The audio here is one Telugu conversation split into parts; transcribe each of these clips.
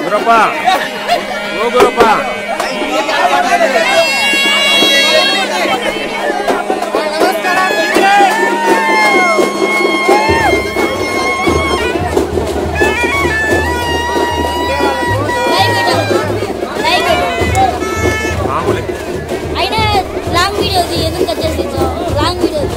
ಗುರಪ್ಪ ಓ ಗುರಪ್ಪ మామూలే అయినా లాంగ్ వీడియోది ఎందుకు వచ్చేసి లాంగ్ వీడియోది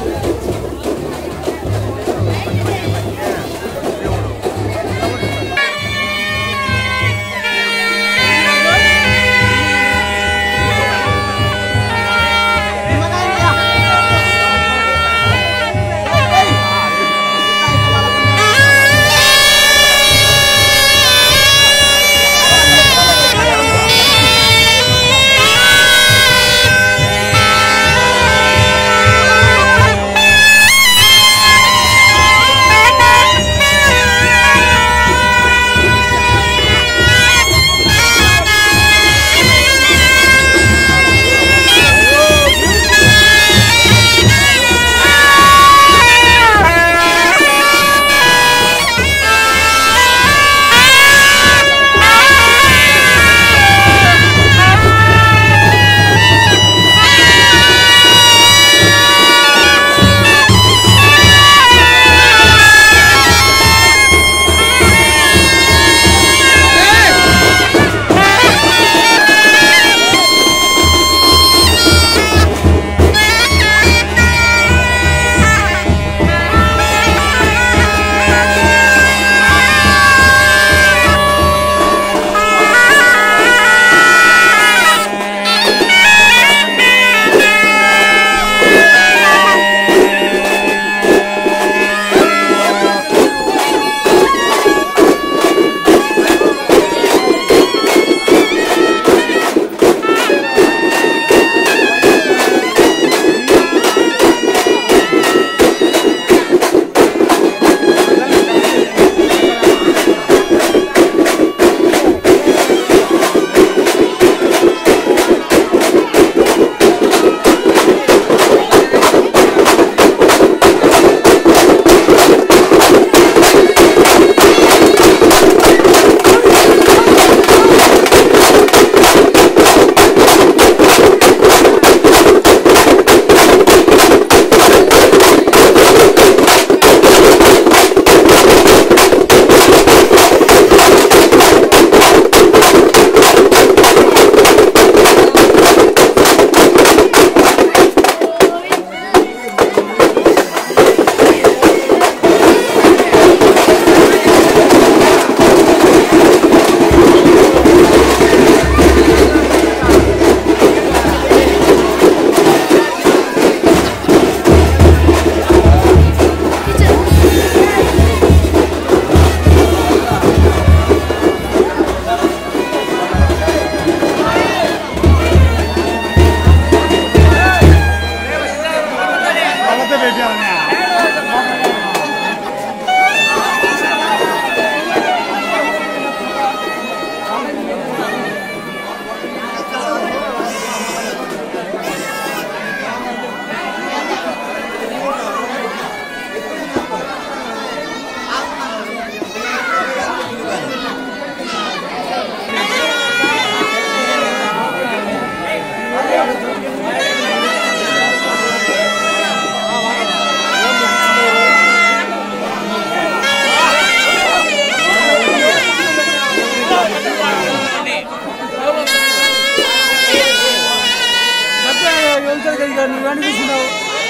నువ్వని చూసినావు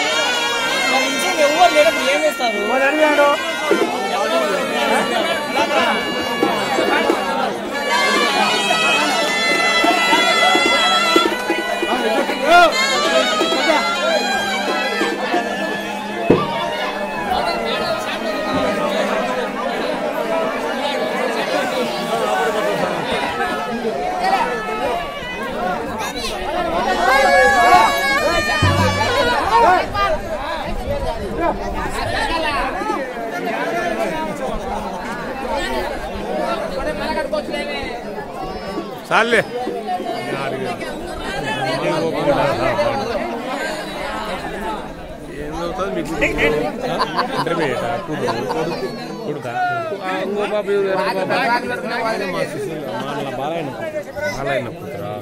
ఎవరు లేనప్పుడు ఏం చేస్తారు వాళ్ళు అడిగాడు చాలే ఏం చదువుతుంది మీకు ఇంటర్మీడియట్ కొడుక ఇంకో పాప ఎవరు? వేరే పాప మా శిశువులు, మా బాలయ్య బాలయ్య పుత్ర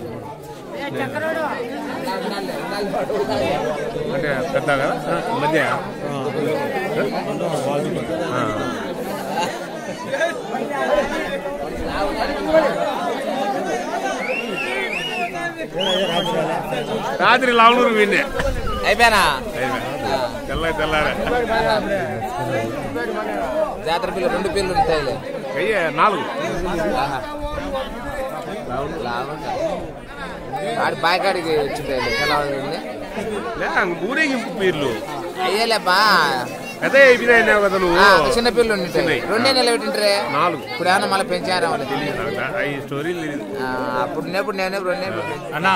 అంటే పెద్ద కదా మధ్య ఆ. రాత్రి లావనూరు విన్నే అయిపోయానా తెల్ల తెల్లారే జాతర పిల్లలు రెండు పిల్లలు ఉంటాయిలే అయ్యే నాలుగు ఆహా. లావుంటా. ఆడి బాయికాడికి వచ్చింటాయిలే తెల్లవారు లే ఊరేగింపు పీర్లు అయ్యేలేపా అదే అయిపోయినాయి కదా నువ్వు ఆ, చిన్న పిల్లలు ఉంటాయి చిన్నవి. రెండే నిలబెట్టింటారే నాలుగు ఇప్పుడు ఏమన్నా మళ్ళీ పెంచారా వాళ్ళు తెలియదు నాకు ఈ స్టోరీలు తెలియదు అప్పుడు ఉన్నప్పుడు నేనే రెండే అన్నా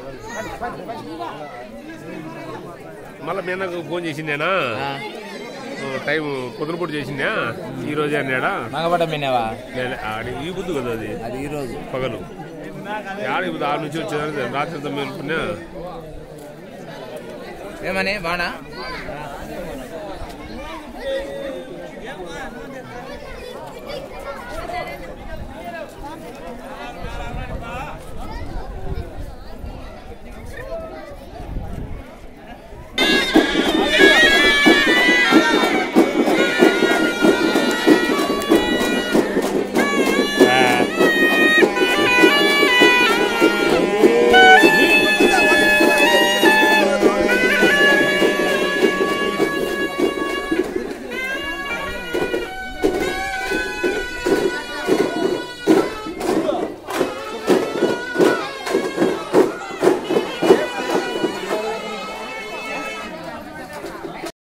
మళ్ళీ మీ అన్నకు ఫోన్ చేసిందేనా టైం పొద్దునపూట చేసిందా ఈ రోజే అన్నాడా మంగపడ్డ మినేవా లే, లే, ఆడి ఈ బుద్ధు కదా అది అది ఈ రోజు పగలు ఆడ ఇప్పుడు ఆడ నుంచి వచ్చేదానికి రాత్రి అంతా మేలుకున్నా ఏమని బాణా